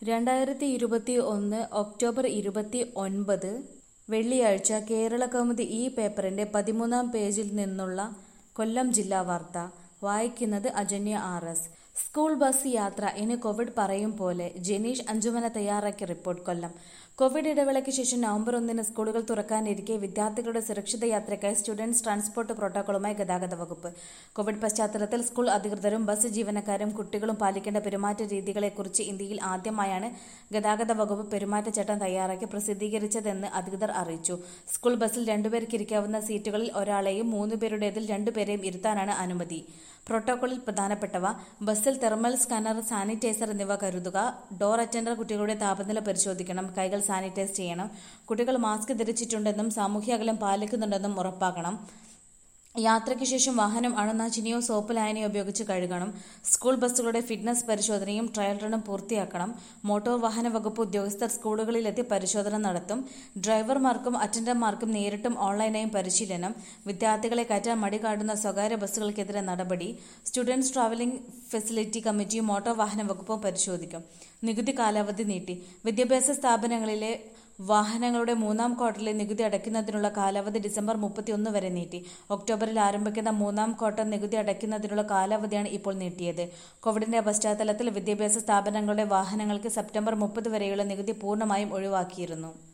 രണ്ടായിരത്തി ഇരുപത്തി ഒന്ന് ഒക്ടോബർ ഇരുപത്തി ഒൻപത് വെള്ളിയാഴ്ച കേരള കൗമുദി ഈ പേപ്പറിന്റെ പതിമൂന്നാം പേജിൽ നിന്നുള്ള കൊല്ലം ജില്ലാ വാർത്ത വായിക്കുന്നത് Ajanya R S school bus യാത്ര ഇനി കോവിഡ് പറയും പോലെ ജനീഷ് അഞ്ചുമന തയ്യാറാക്കിയ റിപ്പോർട്ട് കൊല്ലം കോവിഡ് ഇടവേളയ്ക്ക് ശേഷം നവംബർ ഒന്നിന് സ്കൂളുകൾ തുറക്കാനിരിക്കെ വിദ്യാർത്ഥികളുടെ സുരക്ഷിത യാത്രയ്ക്കായി സ്റ്റുഡൻസ് ട്രാൻസ്പോർട്ട് പ്രോട്ടോക്കോളുമായി ഗതാഗത വകുപ്പ് കോവിഡ് പശ്ചാത്തലത്തിൽ സ്കൂൾ അധികൃതരും ബസ് ജീവനക്കാരും കുട്ടികളും പാലിക്കേണ്ട പെരുമാറ്റ രീതികളെക്കുറിച്ച് ഇന്ത്യയിൽ ആദ്യമായാണ് ഗതാഗത വകുപ്പ് പെരുമാറ്റച്ചട്ടം തയ്യാറാക്കി പ്രസിദ്ധീകരിച്ചതെന്ന് അധികൃതർ അറിയിച്ചു സ്കൂൾ ബസ്സിൽ രണ്ടുപേർക്ക് ഇരിക്കാവുന്ന സീറ്റുകളിൽ ഒരാളെയും മൂന്നുപേരുടേതിൽ രണ്ടുപേരെയും ഇരുത്താനാണ് അനുമതി പ്രോട്ടോകോളിൽ പ്രധാനപ്പെട്ടവ ബസ്സിൽ തെർമൽ സ്കാനർ സാനിറ്റൈസർ എന്നിവ കരുതുക ഡോർ അറ്റൻഡർ കുട്ടികളുടെ താപനില പരിശോധിക്കണം കൈകൾ സാനിറ്റൈസ് ചെയ്യണം കുട്ടികൾ മാസ്ക് ധരിച്ചിട്ടുണ്ടെന്നും സാമൂഹ്യ അകലം പാലിക്കുന്നുണ്ടെന്നും ഉറപ്പാക്കണം യാത്രയ്ക്ക് ശേഷം വാഹനം അണുനാശിനിയോ സോപ്പ് ലായനിയോ ഉപയോഗിച്ച് കഴുകണം സ്കൂൾ ബസ്സുകളുടെ ഫിറ്റ്നസ് പരിശോധനയും ട്രയൽ റണ്ണും പൂർത്തിയാക്കണം മോട്ടോർ വാഹന വകുപ്പ് ഉദ്യോഗസ്ഥർ സ്കൂളുകളിലെത്തി പരിശോധന നടത്തും ഡ്രൈവർമാർക്കും അറ്റൻഡർമാർക്കും നേരിട്ടും ഓൺലൈനായും പരിശീലനം വിദ്യാർത്ഥികളെ കയറ്റാൻ മടി കാട്ടുന്ന സ്വകാര്യ ബസ്സുകൾക്കെതിരെ നടപടി സ്റ്റുഡൻസ് ട്രാവലിംഗ് ഫെസിലിറ്റി കമ്മിറ്റിയും മോട്ടോർ വാഹന വകുപ്പും പരിശോധിക്കും നികുതി കാലാവധി നീട്ടി വിദ്യാഭ്യാസ സ്ഥാപനങ്ങളിലെ വാഹനങ്ങളുടെ മൂന്നാം ക്വാർട്ടറിലെ നികുതി അടയ്ക്കുന്നതിനുള്ള കാലാവധി ഡിസംബർ മുപ്പത്തിയൊന്ന് വരെ നീട്ടി ഒക്ടോബറിൽ ആരംഭിക്കുന്ന മൂന്നാം ക്വാർട്ടർ നികുതി അടയ്ക്കുന്നതിനുള്ള കാലാവധിയാണ് ഇപ്പോൾ നീട്ടിയത് കോവിഡിന്റെ പശ്ചാത്തലത്തിൽ വിദ്യാഭ്യാസ സ്ഥാപനങ്ങളുടെ വാഹനങ്ങൾക്ക് സെപ്റ്റംബർ മുപ്പത് വരെയുള്ള നികുതി പൂർണ്ണമായും ഒഴിവാക്കിയിരുന്നു